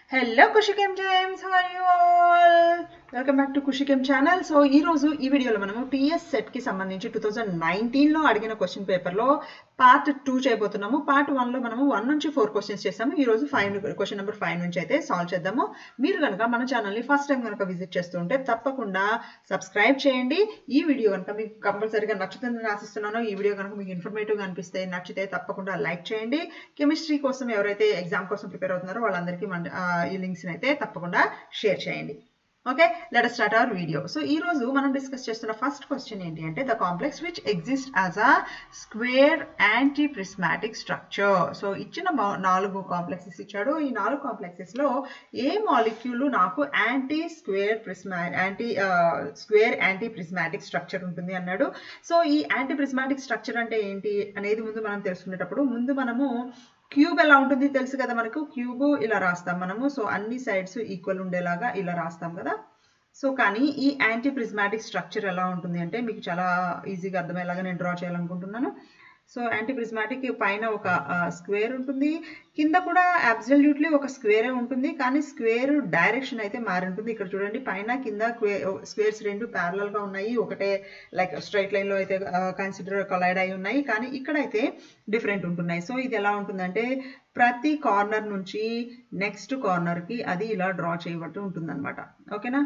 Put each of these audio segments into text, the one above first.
Hello Kushichem James how are you all welcome back to Kushichem channel so ఈ రోజు ఈ వీడియోలో మనము టీఎస్ సెట్ కి సంబంధించి టూ థౌజండ్ నైన్టీన్ లో అడిగిన క్వశ్చన్ పేపర్ లో పార్ట్ టూ చేయబోతున్నాము పార్ట్ వన్ లో మనము వన్ నుంచి ఫోర్ క్వశ్చన్స్ చేస్తాము ఈ రోజు ఫైవ్ క్వశ్చన్ నెంబర్ ఫైవ్ నుంచి అయితే సాల్వ్ చేద్దాము మీరు కనుక మన ఛానల్ ని ఫస్ట్ టైం కనుక విజిట్ చేస్తుంటే తప్పకుండా సబ్స్క్రైబ్ చేయండి ఈ వీడియో కనుక మీకు కంపల్సరీగా నచ్చుతుందని ఆశిస్తున్నాను ఈ వీడియో కనుక మీకు ఇన్ఫర్మేటివ్ గా అనిపిస్తే నచ్చితే తప్పకుండా లైక్ చేయండి కెమిస్ట్రీ కోసం ఎవరైతే ఎగ్జామ్ కోసం ప్రిపేర్ అవుతున్నారో వాళ్ళందరికీ మన ఆ, ఈ లింక్స్ అయితే తప్పకుండా షేర్ చేయండి okay let start our video so ఈ రోజు మనం డిస్కస్ చేస్తున్న ఫస్ట్ క్వశ్చన్ ఏంటి అంటే the complex which exist as a square anti prismatic structure so ఇచ్చిన మా- నాలుగు కాంప్లెక్సెస్ ఇచ్చాడు ఈ నాలుగు కాంప్లెక్సెస్ లో ఏ మాలిక్యూల్ నాకు anti square prism anti square anti prismatic structure ఉంటుంది అన్నాడు సో ఈ యాంటీ ప్రిస్మాటిక్ స్ట్రక్చర్ అంటే ఏంటి అనేది ముందు మనం తెలుసుకునేటప్పుడు ముందు మనము క్యూబ్ ఎలా ఉంటుంది తెలుసు కదా మనకు క్యూబ్ ఇలా రాస్తాం మనము సో అన్ని సైడ్స్ ఈక్వల్ ఉండేలాగా ఇలా రాస్తాం కదా సో కానీ ఈ యాంటీ ప్రిస్మాటిక్ స్ట్రక్చర్ ఎలా ఉంటుంది అంటే మీకు చాలా ఈజీగా అర్థమయ్యేలాగా నేను డ్రా చేయాలనుకుంటున్నాను సో యాంటీ ప్రిస్మాటిక్ పైన ఒక స్క్వేర్ ఉంటుంది కింద కూడా అబ్జల్యూట్లీ ఒక స్క్వేరే ఉంటుంది కానీ స్క్వేర్ డైరెక్షన్ అయితే మారి ఉంటుంది ఇక్కడ చూడండి పైన కింద స్క్వేర్స్ రెండు ప్యారలల్ గా ఉన్నాయి ఒకటే లైక్ స్ట్రైట్ లైన్ లో అయితే కన్సిడర్ కొలైడ్ అయి ఉన్నాయి కానీ ఇక్కడైతే డిఫరెంట్ ఉంటున్నాయి సో ఇది ఎలా ఉంటుందంటే ప్రతి కార్నర్ నుంచి నెక్స్ట్ కార్నర్ కి అది ఇలా డ్రా చేయబట్టి ఉంటుంది అనమాట ఓకేనా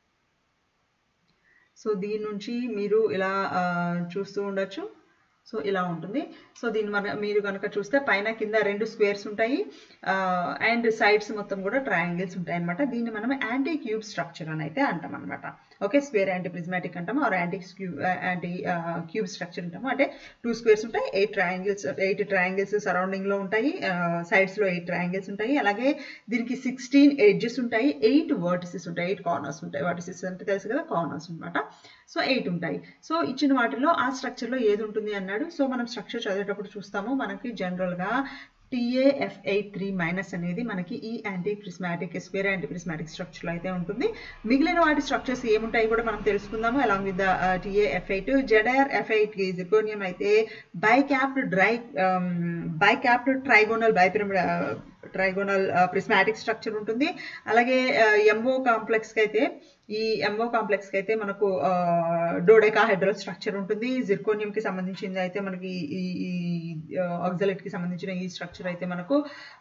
సో దీని నుంచి మీరు ఇలా ఆ, చూస్తూ ఉండొచ్చు సో ఇలా ఉంటుంది సో దీన్ని మన మీరు కనుక చూస్తే పైన కింద రెండు స్క్వేర్స్ ఉంటాయి అండ్ సైడ్స్ మొత్తం కూడా ట్రయాంగిల్స్ ఉంటాయి అనమాట దీన్ని మనం యాంటీ క్యూబ్ స్ట్రక్చర్ అని అయితే అంటాం అనమాట ఓకే స్క్వేర్ యాంటీ ప్రిజ్మాటిక్ అంటాము or anti cube anti cube structure అంటాము అంటే టూ స్క్వేర్స్ ఉంటాయి eight triangles eight triangles surrounding లో ఉంటాయి సైడ్స్ లో ఎయిట్ ట్రయాంగిల్స్ ఉంటాయి అలాగే దీనికి సిక్స్టీన్ ఎడ్జెస్ ఉంటాయి ఎయిట్ వర్టిసెస్ ఉంటాయి ఎయిట్ కార్నర్స్ ఉంటాయి వర్టిసెస్ అంటే తెలుసు కదా కార్నర్స్ అన్నమాట సో ఎయిట్ ఉంటాయి సో ఇచ్చిన వాటిలో ఆ స్ట్రక్చర్ లో ఏది ఉంటుంది అన్నాడు సో మనం స్ట్రక్చర్ చదివేటప్పుడు చూస్తాము మనకి జనరల్ గా టిఏఎఫ్ ఎయిట్ త్రీ మైనస్ అనేది మనకి ఈ anti prismatic square anti prismatic structure లో అయితే ఉంటుంది మిగిలిన వాటి స్ట్రక్చర్స్ ఏముంటాయి కూడా మనం తెలుసుకుందాము along with the TaF eight Zr F eight zirconium అయితే bicapped tri bicapped trigonal bipyramid trigonal prismatic structure ఉంటుంది అలాగే ఎంఓ కాంప్లెక్స్ కి అయితే ఈ ఎంఓ కాంప్లెక్స్ కి అయితే మనకు డోడెకా హైడ్రల్ స్ట్రక్చర్ ఉంటుంది జిర్కోనియం కి సంబంధించింది అయితే మనకి ఈ ఆక్సలెట్ కి సంబంధించిన ఈ స్ట్రక్చర్ అయితే మనకు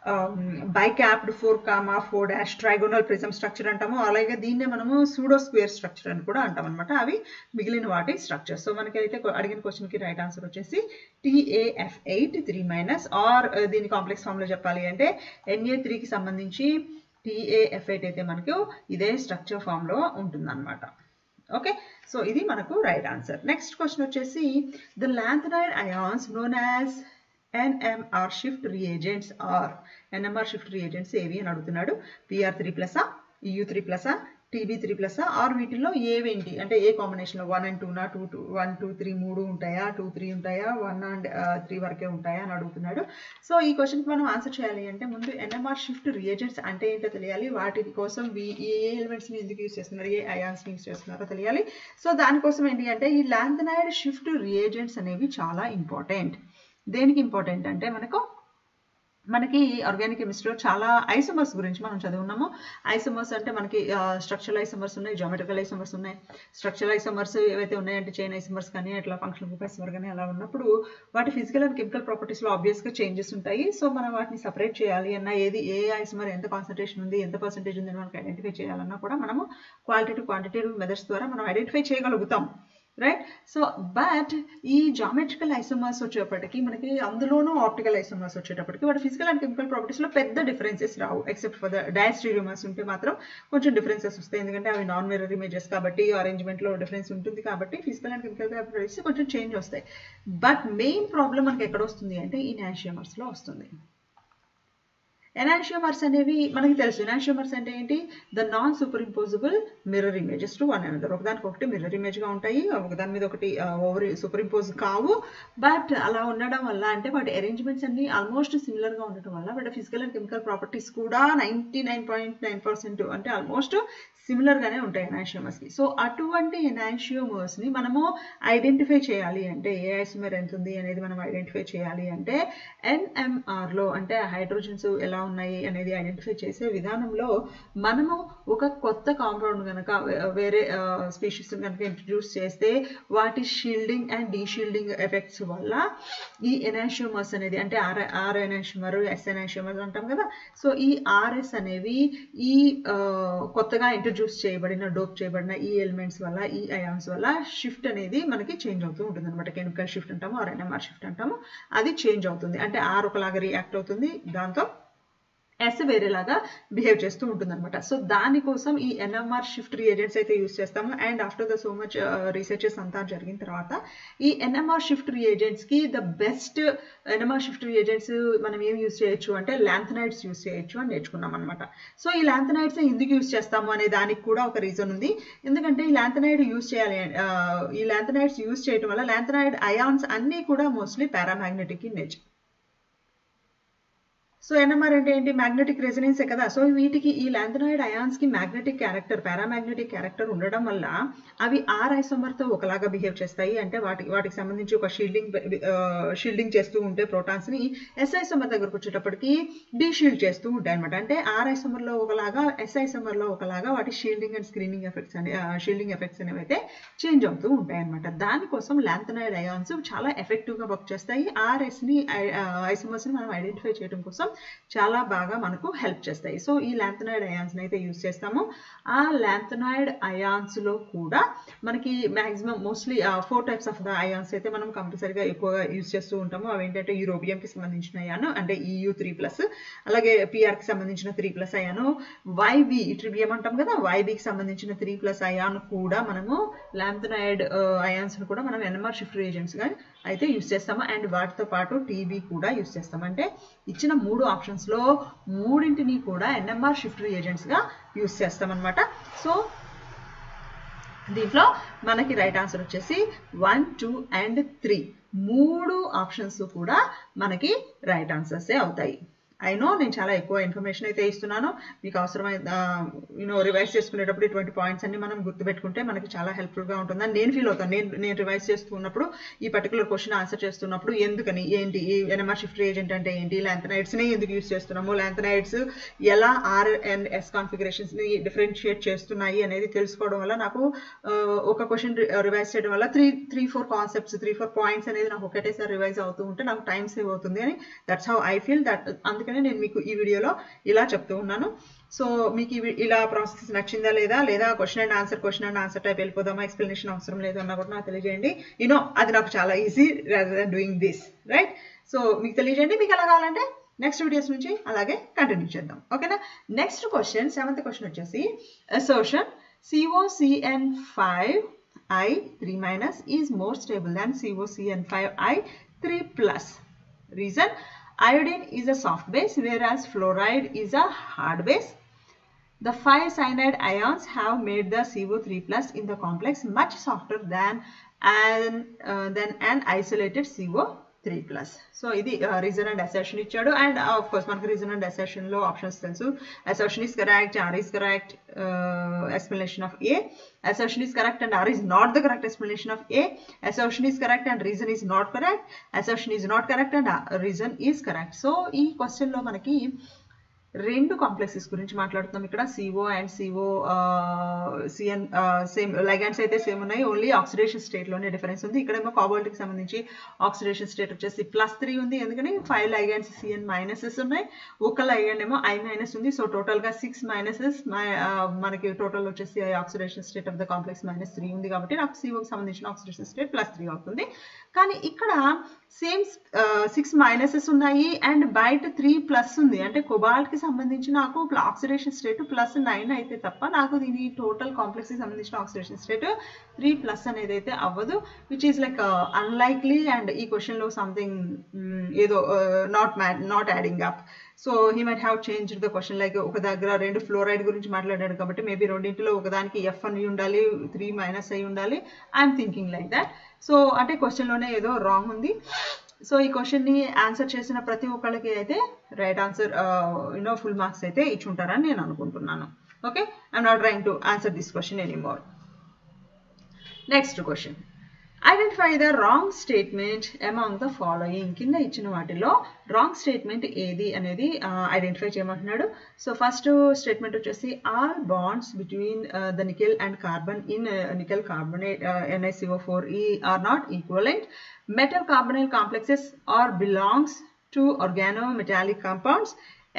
bicapped four comma four dash trigonal prism structure అంటాము అలాగే దీన్నే మనము సూడో స్క్వేర్ స్ట్రక్చర్ అని కూడా అంటాం అనమాట అవి మిగిలిన వాటి స్ట్రక్చర్ సో మనకి అయితే అడిగిన క్వశ్చన్ కి రైట్ ఆన్సర్ వచ్చేసి TAF eight three minus or దీని కాంప్లెక్స్ ఫామ్ లో చెప్పాలి అంటే ఎన్ఏ త్రీకి సంబంధించి టిఏఎఫ్ ఎయిట్ అయితే మనకు ఇదే స్ట్రక్చర్ ఫామ్ లో ఉంటుందన్నమాట ఓకే సో ఇది మనకు రైట్ ఆన్సర్ నెక్స్ట్ క్వశ్చన్ వచ్చేసి the lanthanide ions known as NMR shift reagents or NMR shift reagents ఏవి అని అడుగుతున్నాడు పిఆర్ త్రీ ప్లసా ఈయూ త్రీ ప్లసా టీబీ త్రీ ప్లస్ ఆర్ వీటిల్లో ఏవేంటి అంటే ఏ కాంబినేషన్లో వన్ అండ్ టూనా two two one two three మూడు ఉంటాయా టూ త్రీ ఉంటాయా వన్ అండ్ త్రీ వరకే ఉంటాయా అని అడుగుతున్నాడు సో ఈ క్వశ్చన్కి మనం ఆన్సర్ చేయాలి అంటే ముందు ఎన్ఎంఆర్ షిఫ్ట్ రియేజెంట్స్ అంటే ఏంటో తెలియాలి వాటి కోసం వి- ఏ ఎలిమెంట్స్ని ఎందుకు యూస్ చేస్తున్నారు ఏ అయాన్స్ని యూస్ చేస్తున్నారో తెలియాలి సో దానికోసం ఏంటి అంటే ఈ లాంథనైడ్ షిఫ్ట్ రియేజెంట్స్ అనేవి చాలా ఇంపార్టెంట్ దేనికి ఇంపార్టెంట్ అంటే మనకు మనకి ఆర్గానిక్ కెమిస్ట్రీలో చాలా ఐసోమర్స్ గురించి మనం చదువున్నాము ఐసోమర్స్ అంటే మనకి స్ట్రక్చరల్ ఐసోమర్స్ ఉన్నాయి జామెట్రికల్ ఐసోమర్స్ ఉన్నాయి స్ట్రక్చరల్ ఐసోమర్స్ ఏవైతే ఉన్నాయంటే చైన్ ఐసోమర్స్ కానీ అట్లా ఫంక్షన్ గ్రూప్ ఐసోమర్ కానీ అలా ఉన్నప్పుడు వాటి ఫిజికల్ అండ్ కెమికల్ ప్రాపర్టీస్లో ఆబ్వియస్గా చేంజెస్ ఉంటాయి సో మనం వాటిని సపరేట్ చేయాలి అన్న ఏది ఏ ఐసోమర్ ఎంత కాన్సన్ట్రేషన్ ఉంది ఎంత పర్సెంటేజ్ ఉంది అని మనకి ఐడెంటిఫై చేయాలన్నా కూడా మనము క్వాలిటేటివ్ క్వాంటిటేటివ్ మెథడ్స్ ద్వారా మనం ఐడెంటిఫై చేయగలుగుతాం రైట్ సో బట్ ఈ జామెట్రికల్ ఐసోమర్స్ వచ్చేటప్పటికి మనకి అందులోనూ ఆప్టికల్ ఐసోమర్స్ వచ్చేటప్పటికి వాటి ఫిజికల్ అండ్ కెమికల్ ప్రాపర్టీస్లో పెద్ద డిఫరెన్సెస్ రావు ఎక్సెప్ట్ ఫర్ ద డయాస్టీరియోమర్స్ ఉంటే మాత్రం కొంచెం డిఫరెన్సెస్ వస్తాయి ఎందుకంటే అవి నాన్ మిర్రర్ ఇమేజెస్ కాబట్టి అరేంజ్మెంట్లో డిఫరెన్స్ ఉంటుంది కాబట్టి ఫిజికల్ అండ్ కెమికల్ ప్రాపర్టీస్ కొంచెం చేంజ్ వస్తాయి బట్ మెయిన్ ప్రాబ్లం మనకి ఎక్కడ వస్తుంది అంటే ఈ నాషియోమర్స్లో వస్తుంది ఎనాన్షియోమర్స్ అనేవి మనకి తెలుసు ఎనాన్షియోమర్స్ అంటే ఏంటి the non superimposable mirror images to one another ఒకదానికి ఒకటి మిర్రర్ ఇమేజ్ గా ఉంటాయి ఒకదాని మీద ఒకటి ఓవర్ సూపర్ ఇంపోజ్ కావు బట్ అలా ఉండడం వల్ల అంటే వాటి అరేంజ్మెంట్స్ అన్ని ఆల్మోస్ట్ సిమిలర్ గా ఉండటం వల్ల వాటి ఫిజికల్ అండ్ కెమికల్ ప్రాపర్టీస్ కూడా ninety nine point nine percent అంటే ఆల్మోస్ట్ సిమిలర్గానే ఉంటాయి ఎనాన్షియోమర్స్కి సో అటువంటి ఎనాన్షియోమర్స్ని మనము ఐడెంటిఫై చేయాలి అంటే ఏ ఐసోమర్ ఎంత ఉంది అనేది మనం ఐడెంటిఫై చేయాలి అంటే ఎన్ఎంఆర్లో అంటే హైడ్రోజన్స్ ఎలా ఉన్నాయి అనేది ఐడెంటిఫై చేసే విధానంలో మనము ఒక కొత్త కాంపౌండ్ కనుక వేరే స్పీషీస్ కనుక ఇంట్రడ్యూస్ చేస్తే వాటి షీల్డింగ్ అండ్ డీషీల్డింగ్ ఎఫెక్ట్స్ వల్ల ఈ ఎనాన్షియోమర్స్ అనేది అంటే R R enantiomer S enantiomer అంటాం కదా సో ఈ ఆర్ఎస్ అనేవి ఈ కొత్తగా ఇంట్రడ్యూస్ చేయబడిన డోప్ చేయబడిన ఈ ఎలిమెంట్స్ వల్ల ఈ అయాన్స్ వల్ల షిఫ్ట్ అనేది మనకి చేంజ్ అవుతూ ఉంటుంది అనమాట కెమికల్ షిఫ్ట్ అంటాము ఆర్ ఎన్ఎంఆర్ షిఫ్ట్ అంటాము అది చేంజ్ అవుతుంది అంటే ఆర్ ఒకలాగా రియాక్ట్ అవుతుంది దాంతో ఎస్ వేరేలాగా బిహేవ్ చేస్తూ ఉంటుంది అనమాట సో దానికోసం ఈ ఎన్ఎంఆర్ షిఫ్ట్ రియేజెంట్స్ అయితే యూస్ చేస్తాము and after the so much researches అంతా జరిగిన తర్వాత ఈ ఎన్ఎంఆర్ షిఫ్ట్ రియేజెంట్స్కి the best NMR shift reagents మనం ఏం యూస్ చేయొచ్చు అంటే ల్యాంథనైడ్స్ యూస్ చేయొచ్చు అని నేర్చుకున్నాం అనమాట సో ఈ ల్యాంథనైడ్స్ ఎందుకు యూస్ చేస్తాము అనే దానికి కూడా ఒక రీజన్ ఉంది ఎందుకంటే ఈ ల్యాంథనైడ్ యూస్ చేయాలి ఈ ల్యాంథనైడ్స్ యూస్ చేయడం వల్ల ల్యాంథనైడ్ అయాన్స్ అన్నీ కూడా mostly paramagnetic in nature so NMR అంటే ఏంటి మ్యాగ్నెటిక్ రెసినెన్సే కదా సో వీటికి ఈ ల్యాంథనాయిడ్ అయాన్స్కి మ్యాగ్నెటిక్ క్యారెక్టర్ పారామాగ్నెటిక్ క్యారెక్టర్ ఉండడం వల్ల అవి ఆర్ ఐసోమర్తో ఒకలాగా బిహేవ్ చేస్తాయి అంటే వాటికి వాటికి సంబంధించి ఒక షీల్డింగ్ షీల్డింగ్ చేస్తూ ఉంటే ప్రోటాన్స్ని ఎస్ ఐసోమర్ దగ్గరకు వచ్చేటప్పటికి డీషీల్డ్ చేస్తూ ఉంటాయి అనమాట అంటే ఆర్ ఐసోమర్లో ఒకలాగా ఎస్ ఐసోమర్లో ఒకలాగా వాటి షీల్డింగ్ అండ్ స్క్రీనింగ్ ఎఫెక్ట్స్ అనే షీల్డింగ్ ఎఫెక్ట్స్ అనేవి అయితే చేంజ్ అవుతూ ఉంటాయి అనమాట దానికోసం ల్యాంథనాయిడ్ అయాన్స్ చాలా ఎఫెక్టివ్గా వర్క్ చేస్తాయి ఆర్ఎస్ని ఐసోమర్స్ని మనం ఐడెంటిఫై చేయడం కోసం చాలా బాగా మనకు హెల్ప్ చేస్తాయి సో ఈ ల్యాంథనాయిడ్ అయాన్స్ని అయితే యూస్ చేస్తాము ఆ ల్యాంథనాయిడ్ అయాన్స్లో కూడా మనకి maximum mostly four types of the ions అయితే మనం కంపల్సరీగా ఎక్కువగా యూస్ చేస్తూ ఉంటాము అవి ఏంటంటే యూరోపియంకి సంబంధించిన అయాను అంటే ఈయూ త్రీ ప్లస్ అలాగే పిఆర్కి సంబంధించిన three plus ion YB terbium అంటాం కదా వైబికి సంబంధించిన త్రీ ప్లస్ అయాన్ కూడా మనము ల్యాంథనాయిడ్ అయాన్స్ని కూడా మనం ఎన్ఎంఆర్ షిఫ్ట్ ఏజెంట్స్గా అయితే యూస్ చేస్తాము అండ్ వాటితో పాటు టీబీ కూడా యూస్ చేస్తాం అంటే ఇచ్చిన మూడు ఆప్షన్స్లో మూడింటిని కూడా ఎన్ఎంఆర్ షిఫ్ట్ ఏజెంట్స్గా యూస్ చేస్తామన్నమాట సో దీంట్లో మనకి రైట్ ఆన్సర్ వచ్చేసి వన్ టూ అండ్ త్రీ మూడు ఆప్షన్స్ కూడా మనకి రైట్ ఆన్సర్సే అవుతాయి ఐ నో నేను చాలా ఎక్కువ ఇన్ఫర్మేషన్ అయితే ఇస్తున్నాను మీకు అవసరమైన యూనో రివైజ్ చేసుకునేటప్పుడు ఇటువంటి పాయింట్స్ అన్ని మనం గుర్తుపెట్టుకుంటే మనకి చాలా హెల్ప్ఫుల్గా ఉంటుందని నేను ఫీల్ అవుతాను నేను నేను రివైజ్ చేస్తున్నప్పుడు ఈ పర్టికులర్ క్వశ్చన్ ఆన్సర్ చేస్తున్నప్పుడు ఎందుకని ఏంటి ఈ ఎన్ఎంఆర్ షిఫ్ట్ ఏజెంట్ అంటే ఏంటి ల్యాంథనైడ్స్ని ఎందుకు యూస్ చేస్తున్నాము ల్యాంథనైడ్స్ ఎలా ఆర్ అండ్ ఎస్ కాన్ఫిగరేషన్స్ని డిఫరెన్షియేట్ చేస్తున్నాయి అనేది తెలుసుకోవడం వల్ల నాకు ఒక క్వశ్చన్ రివైజ్ చేయడం వల్ల three three four concepts three four points అనేది నాకు ఒకటేసారి రివైజ్ అవుతూ ఉంటే నాకు టైం సేవ్ అవుతుంది అని that's how I feel that అందుకని నేను మీకు ఈ వీడియోలో ఇలా చెప్తూ ఉన్నాను సో మీకు ఇలా ప్రాసెస్ నచ్చిందా లేదా లేదా question and answer question and answer type వెళ్ళిపోదామా ఎక్స్ప్లెనేషన్ అవసరం లేదు అన్నా కూడా నాకు తెలియజేయండి యూనో అది నాకు చాలా easy rather than doing this right so మీకు తెలియజేయండి మీకు ఎలా కావాలంటే నెక్స్ట్ వీడియోస్ నుంచి అలాగే కంటిన్యూ చేద్దాం ఓకేనా నెక్స్ట్ క్వశ్చన్ సెవెంత్ క్వశ్చన్ వచ్చేసి assertion COCN five I three minus is more stable than COCN five I three plus reason iodine is a soft base whereas fluoride is a hard base. The five cyanide ions have made the CO3 plus in the complex much softer than an, uh, than an isolated CO3 plus. So, ఇది reason and assertion ఇచ్చాడు and uh, of course మనకు reason and assertion లో options తెలుసు assertion is correct, R is correct, uh, explanation of A. Assertion is correct and R is not the correct explanation of A. Assertion is correct and reason is not correct. Assertion is not correct and uh, reason is correct. So, ఈ question లో మనకి రెండు complexes గురించి మాట్లాడుతున్నాం ఇక్కడ CO and CO CN same ligands అయితే same ఉన్నాయి only oxidation స్టేట్లోనే డిఫరెన్స్ ఉంది ఇక్కడేమో కాబాల్ట్కి సంబంధించి ఆక్సిడేషన్ స్టేట్ వచ్చేసి ప్లస్ త్రీ ఉంది ఎందుకని ఫైవ్ లైగాండ్స్ సిఎన్ మైనసెస్ ఉన్నాయి ఒక లైగాండ్ ఏమో ఐ మైనస్ ఉంది సో టోటల్గా సిక్స్ మైనసెస్ మనకి టోటల్ వచ్చేసి oxidation state of the complex minus three ఉంది కాబట్టి నాకు సిఓకి సంబంధించిన ఆక్సిడేషన్ స్టేట్ ప్లస్ త్రీ అవుతుంది కానీ ఇక్కడ సేమ్ సిక్స్ మైనసెస్ ఉన్నాయి అండ్ బయట త్రీ ప్లస్ ఉంది అంటే కొబాల్ట్కి సంబంధించి నాకు ఆక్సిడేషన్ స్టేట్ ప్లస్ నైన్ అయితే తప్ప నాకు దీని టోటల్ కాంప్లెక్స్కి సంబంధించిన ఆక్సిడేషన్ స్టేట్ త్రీ ప్లస్ అనేది అయితే అవ్వదు which is like unlikely and ఈ క్వశ్చన్లో సంథింగ్ ఏదో నాట్ మ్యా not adding up so he might have change the question like ఒక దగ్గర రెండు ఫ్లోరైడ్ గురించి మాట్లాడాడు కాబట్టి మేబీ రెండింటిలో ఒకదానికి ఎఫ్ అని ఉండాలి త్రీ మైనస్ అయి ఉండాలి I'm thinking like that so అంటే క్వశ్చన్లోనే ఏదో రాంగ్ ఉంది సో ఈ క్వశ్చన్ని ఆన్సర్ చేసిన ప్రతి ఒక్కళ్ళకి అయితే right answer you know full marks అయితే ఇచ్చి ఉంటారని నేను అనుకుంటున్నాను okay I'm not trying to answer this question anymore next question identify the wrong statement among the following కింద ఇచ్చిన వాటిలో రాంగ్ స్టేట్మెంట్ ఏది అనేది ఐడెంటిఫై చేయమంటున్నాడు సో ఫస్ట్ స్టేట్మెంట్ వచ్చేసి all bonds between the nickel and carbon in nickel carbonate NICO four ఈ are not equivalent metal carbonyl complexes or belongs to organometallic compounds.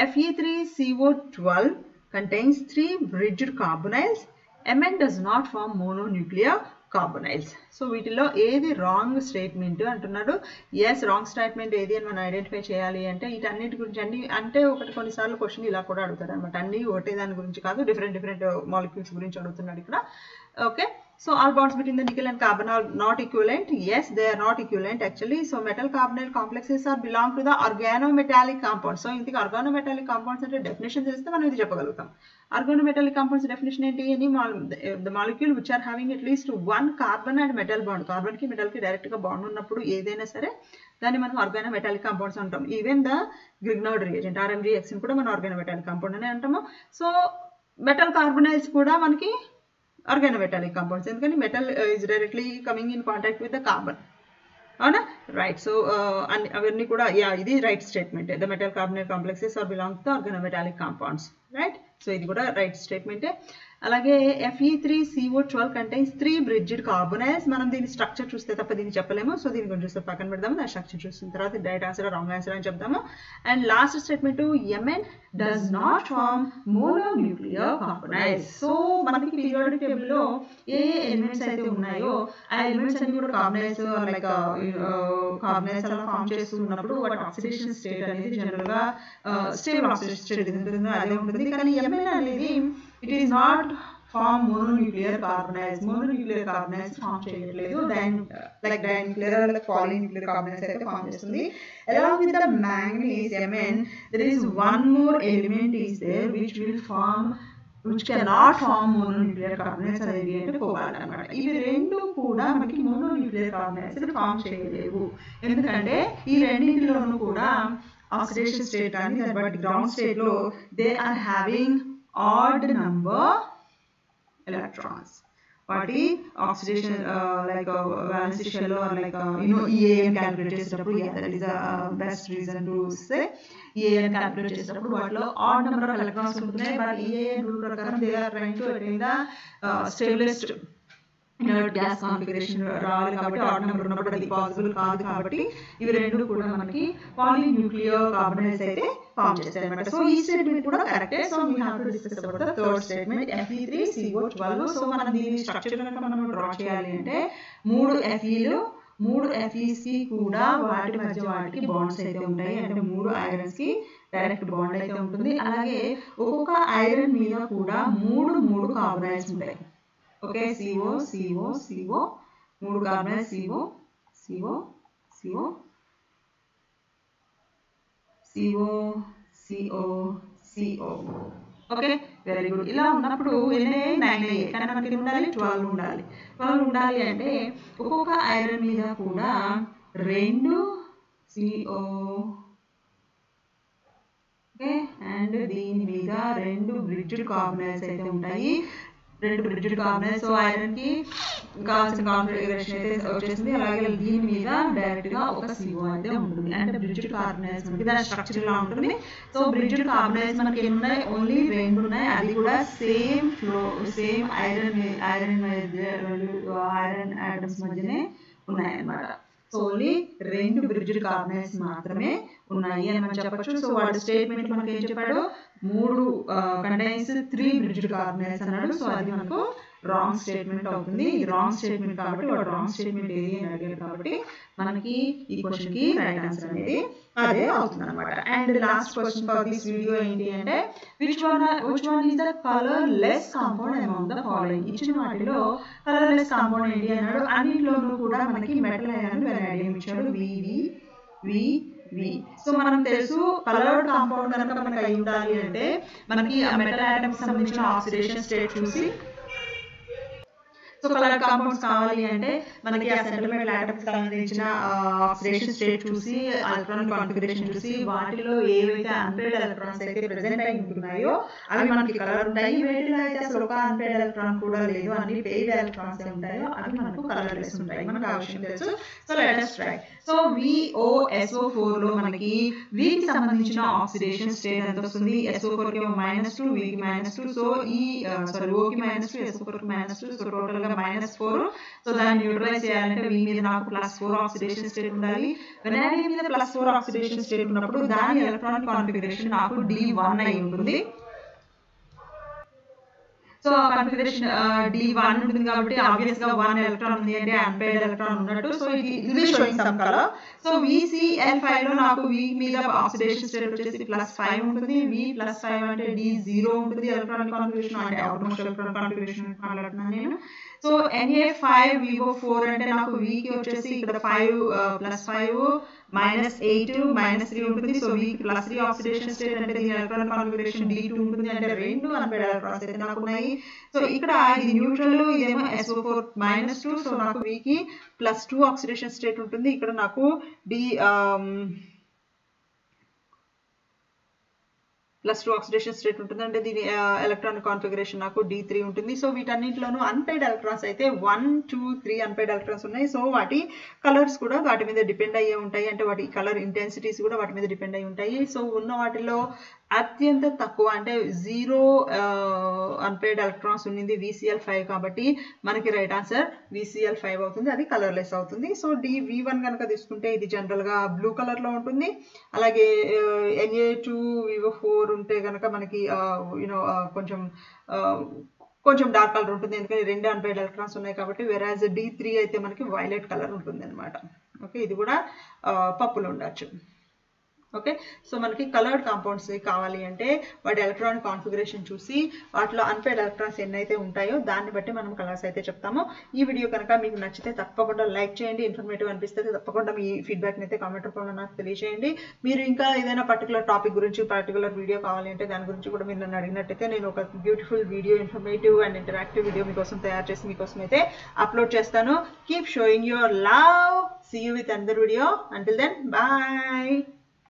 Fe3CO12 contains three bridged carbonyls. Mn does not form mononuclear carbonyls so వీటిలో ఏది wrong statement అంటున్నాడు yes wrong statement ఏది అని మనం identify చేయాలి అంటే వీటన్నిటి గురించి అన్ని అంటే ఒకటి కొన్నిసార్లు క్వశ్చన్ ఇలా కూడా అడుగుతాడు అనమాట అన్ని ఒకటే దాని గురించి కాదు డిఫరెంట్ డిఫరెంట్ మాలిక్యూల్స్ గురించి అడుగుతున్నాడు ఇక్కడ okay so all bonds between the nickel and carbon are not equivalent yes they are not equivalent actually so metal carbonyl complexes are belong to the organometallic compounds so ఇంతకు organometallic compounds అంటే definition తెలిస్తే మనం ఇది చెప్పగలుగుతాం organometallic compounds definition ఏంటి అని the molecule which are having at least one carbon and metal bond carbon కి metal కి డైరెక్ట్ గా బాండ్ ఉన్నప్పుడు ఏదైనా సరే దాన్ని మనం ఆర్గానోమెటాలిక్ కాంపౌండ్స్ అంటాం even the Grignard reagent RMGX కూడా మనం ఆర్గానోమెటాలిక్ కాంపౌండ్ అని అంటాము సో మెటల్ కార్బనైల్స్ కూడా మనకి organometallic compounds ఎందుకని metal is directly coming in contact with the carbon అవునా రైట్ సో అన్ని అవన్నీ కూడా యా ఇది right statement the metal carbonate complexes are belong to organometallic compounds right so ఇది కూడా రైట్ స్టేట్మెంటే అలాగే FE three CO twelve contains three bridged carbonyls మనం దీని స్ట్రక్చర్ చూస్తే తప్ప దీన్ని చెప్పలేము సో దీని గురించి చూస్తే పక్కన పెడదాము దాని స్ట్రక్చర్ చూసిన తర్వాత డైరెక్ట్ ఆన్సర్ రాంగ్ ఆన్సర్ అని చెప్తాము and last statement MN does not form mononuclear carbonyls so మనకి పీరియాడిక్ టేబుల్ లో ఏ ఎలిమెంట్స్ అయితే ఉన్నాయో ఆ ఎలిమెంట్స్ అన్ని కూడా కార్బనైల్స్ లైక్ కార్బనైల్స్ అలా ఫామ్ చేస్తూ ఉన్నప్పుడు వాటి ఆక్సిడేషన్ స్టేట్ అనేది జనరల్ గా స్టేబుల్ ఆక్సిడేషన్ స్టేట్ ఉంటుందో అదే ఉంటుంది కానీ ఎంఎన్ అనేది it is not form mononuclear carbonyls mononuclear carbonyls form చేయట్లేదు డైన్ like dinuclear like polynuclear carbonyls అయితే ఫామ్ చేస్తుంది along with the manganese MN there is one more element is there which will form which cannot form mononuclear carbonyls అనేది అంటే cobalt అనమాట ఇవి రెండు కూడా మనకి మోనోన్యూక్లియర్ కార్బనైల్స్ ఫామ్ చేయలేవు ఎందుకంటే ఈ రెండింటిలోనూ కూడా ఆక్సిడేషన్ స్టేట్ కానీ బట్ గ్రౌండ్ స్టేట్ లో they are having odd number electrons వాటి oxidation like valency shell or like you know EAN calculate చేసేటప్పుడు that is best reason to say EAN calculate చేసేటప్పుడు వాటిలో ఆడ్ నెంబర్ ఆఫ్ ఎలక్ట్రాన్స్ ఉంటున్నాయి but EAN rule ప్రకారం they are trying to attain the stablest inert gas configuration రావాలి కాబట్టి odd number ఉన్నప్పుడు అది possible కాదు కాబట్టి ఇవి రెండు కూడా మనకి పాలీన్యూక్లియర్ కార్బనైల్స్ అయితే ఫామ్ చేస్తాయి అనమాట సో ఈ స్టేట్మెంట్ కూడా కరెక్టే so we have to discuss about the third statement Fe3 CO12 so మనం దీని స్ట్రక్చర్ కనుక మనం డ్రా చేయాలి అంటే మూడు Feలు మూడు Fe's కి కూడా వాటి మధ్య వాటికి బాండ్స్ అయితే ఉంటాయి అంటే మూడు ఐరన్స్ కి డైరెక్ట్ బాండ్ అయితే ఉంటుంది అలాగే ఒక్కొక్క ఐరన్ మీద కూడా మూడు మూడు కార్బనైల్స్ ఉంటాయి ఓకే సిఓ సిఓ సిఓ మూడు carbonyl CO CO CO CO CO CO okay very good ఇలా ఉన్నప్పుడు ఎన్ని నైన్ అయ్యాయి కానీ మనకి ఉండాలి ట్వెల్వ్ ఉండాలి ట్వెల్వ్ ఉండాలి అంటే ఒక్కొక్క ఐరన్ మీద కూడా రెండు సిఓ ఓకే అండ్ దీని మీద రెండు బ్రిడ్జ్డ్ కార్బనైల్స్ అయితే ఉంటాయి రెండు బ్రిడ్జ్డ్ కార్బనైల్స్ సో ఐరన్ కి కావాల్సిన కాన్ఫిగరేషన్ అయితే వచ్చేసింది అలాగే దీని మీద డైరెక్ట్ గా ఒక సిఓ అయితే ఉంటుంది అంటే బ్రిడ్జ్డ్ కార్బనైల్స్ మనకి దాని స్ట్రక్చర్ ఇలా ఉంటుంది సో బ్రిడ్జ్డ్ కార్బనైల్స్ మనకి ఎన్ని ఉన్నాయి ఓన్లీ రెండు ఉన్నాయి అది కూడా same flow same iron iron రెండు ఐరన్ ఐటమ్స్ మధ్యనే ఉన్నాయి అన్నమాట సో ఓన్లీ రెండు బ్రిడ్జ్డ్ కార్బనైల్స్ మాత్రమే ఉన్నాయి అని మనం చెప్పొచ్చు సో వాడి స్టేట్మెంట్ మనకి ఏం చెప్పాడు మూడు కంటైన్స్ త్రీ బ్రిడ్జ్డ్ కార్బనైల్స్ అన్నాడు సో అది మనకు రాంగ్ స్టేట్మెంట్ అవుతుంది ఇది రాంగ్ స్టేట్మెంట్ కాబట్టి వాడు రాంగ్ స్టేట్మెంట్ ఏది అని అడిగాడు కాబట్టి మనకి ఈ క్వశ్చన్ కి రైట్ ఆన్సర్ అనేది అదే అవుతుంది అనమాట and last question for this video ఏంటి అంటే which one which one is the colourless compound among the following ఇచ్చిన వాటిలో కలర్ లెస్ కాంపౌండ్ ఏంటి అన్నాడు అన్నింటిలోనూ కూడా మనకి మెటల్ అయాన్ వెనైడియం ఇచ్చాడు వివి వి వి సో మనం తెలుసు కలర్డ్ కాంపౌండ్ కనుక మనకి అయి ఉండాలి అంటే మనకి ఆ మెటల్ ఐటమ్స్ సంబంధించిన ఆక్సిడేషన్ స్టేట్ చూసి సో కలర్ కాంపౌండ్స్ కావాలి అంటే మనకి ఆ సెంటిమెంట్ ఆటమ్స్ సంబంధించిన ఆక్సిడేషన్ స్టేట్ చూసి ఎలక్ట్రానిక్ కాన్ఫిగరేషన్ చూసి వాటిలో ఏవైతే అన్పేడ్ ఎలక్ట్రాన్స్ అయితే ప్రెసెంట్ అయి ఉంటున్నాయో అవి మనకి కలర్ ఉంటాయి వేటిలో అయితే అసలు ఒక అన్పేడ్ ఎలక్ట్రాన్ కూడా లేదు అన్ని పెయిడ్ ఎలక్ట్రాన్స్ ఉంటాయో అవి మనకు కలర్లెస్ ఉంటాయి మనకు ఆ విషయం తెలుసు so let's just try so VOSO four లో మనకి వీకి సంబంధించిన ఆక్సిడేషన్ స్టేట్ ఎంత వస్తుంది ఎస్ఓ ఫోర్ కి మైనస్ టూ వీకి మైనస్ టూ సో ఈ సారీ ఓకి మైనస్ టూ ఎస్ఓ ఫోర్ కి మైనస్ టూ సో టోటల్ గా మైనస్ ఫోర్ సో దాన్ని న్యూట్రలైజ్ చేయాలంటే వీ మీద నాకు ప్లస్ ఫోర్ ఆక్సిడేషన్ స్టేట్ ఉండాలి వెనాడియం మీద ప్లస్ ఫోర్ ఆక్సిడేషన్ స్టేట్ ఉన్నప్పుడు దాని ఎలక్ట్రానిక్ కాన్ఫిగరేషన్ నాకు డి వన్ అయి ఉంటుంది సో కాన్ఫిగరేషన్ డి వన్ ఉంటుంది కాబట్టి ఆబ్వియస్ గా వన్ ఎలక్ట్రాన్ ఉంది అంటే అన్పేడ్ ఎలక్ట్రాన్ ఉన్నట్టు సో ఇది ఇది showing some colour so VCL five లో నాకు వి మీద ఆక్సిడేషన్ స్టేట్ వచ్చేసి ప్లస్ ఫైవ్ ఉంటుంది వి ప్లస్ ఫైవ్ అంటే డి జీరో ఉంటుంది ఎలక్ట్రానిక్ కాన్ఫిగరేషన్ అంటే అవుట్మోస్ట్ ఎలక్ట్రానిక్ కాన్ఫిగరేషన్ మాట్లాడుతున్నాను నేను so NA five VO four అంటే నాకు వీకి వచ్చేసి ఇక్కడ five plus five minus eight minus three ఉంటుంది సో వీకి ప్లస్ త్రీ ఆక్సిడేషన్ స్టేట్ అంటే దీని ఎలక్ట్రానిక్ కాన్ఫిగరేషన్ డి టూ ఉంటుంది అంటే రెండు అన్పేడ్ ఎలక్ట్రాన్స్ అయితే నాకు ఉన్నాయి సో ఇక్కడ ఇది న్యూట్రల్ ఇదేమో SO four minus two so నాకు వీకి ప్లస్ టూ ఆక్సిడేషన్ స్టేట్ ఉంటుంది ఇక్కడ నాకు D plus two oxidation state ఉంటుంది అంటే దీని ఎలక్ట్రానిక్ కాన్ఫిగరేషన్ నాకు డి త్రీ ఉంటుంది సో వీటన్నింటిలోనూ అన్పైడ్ ఎలక్ట్రాన్స్ అయితే one two three unpaired electrons ఉన్నాయి సో వాటి కలర్స్ కూడా వాటి మీద డిపెండ్ అయ్యే ఉంటాయి అంటే వాటి కలర్ ఇంటెన్సిటీస్ కూడా వాటి మీద డిపెండ్ అయి ఉంటాయి సో ఉన్న వాటిలో అత్యంత తక్కువ అంటే జీరో అన్పేడ్ ఎలక్ట్రాన్స్ ఉన్నింది విసిఎల్ ఫైవ్ కాబట్టి మనకి రైట్ ఆన్సర్ విసిఎల్ ఫైవ్ అవుతుంది అది కలర్లెస్ అవుతుంది సో డి వి వన్ కనుక తీసుకుంటే ఇది జనరల్గా బ్లూ కలర్లో ఉంటుంది అలాగే ఎన్ఏ టూ వివో ఫోర్ ఉంటే కనుక మనకి యూనో కొంచెం కొంచెం డార్క్ కలర్ ఉంటుంది ఎందుకంటే రెండు అన్పేడ్ ఎలక్ట్రాన్స్ ఉన్నాయి కాబట్టి వెరాజ్ డి త్రీ అయితే మనకి వైలెట్ కలర్ ఉంటుంది అనమాట ఓకే ఇది కూడా పప్పులు ఉండొచ్చు ఓకే సో మనకి కలర్డ్ కాంపౌండ్స్ కావాలి అంటే వాటి ఎలక్ట్రానిక్ కాన్ఫిగరేషన్ చూసి వాటిలో అన్పేడ్ ఎలక్ట్రాన్స్ ఎన్నైతే ఉంటాయో దాన్ని బట్టి మనం కలర్స్ అయితే చెప్తాము ఈ వీడియో కనుక మీకు నచ్చితే తప్పకుండా లైక్ చేయండి ఇన్ఫర్మేటివ్ అనిపిస్తే తప్పకుండా మీ ఫీడ్బ్యాక్ని అయితే కామెంట్ రూపంలో నాకు తెలియజేయండి మీరు ఇంకా ఏదైనా పర్టికులర్ టాపిక్ గురించి పర్టికులర్ వీడియో కావాలి అంటే దాని గురించి కూడా మీరు నన్ను అడిగినట్టయితే నేను ఒక beautiful video informative and interactive video మీకోసం తయారు చేసి మీకోసం అయితే అప్లోడ్ చేస్తాను keep showing your love see you with another video until then bye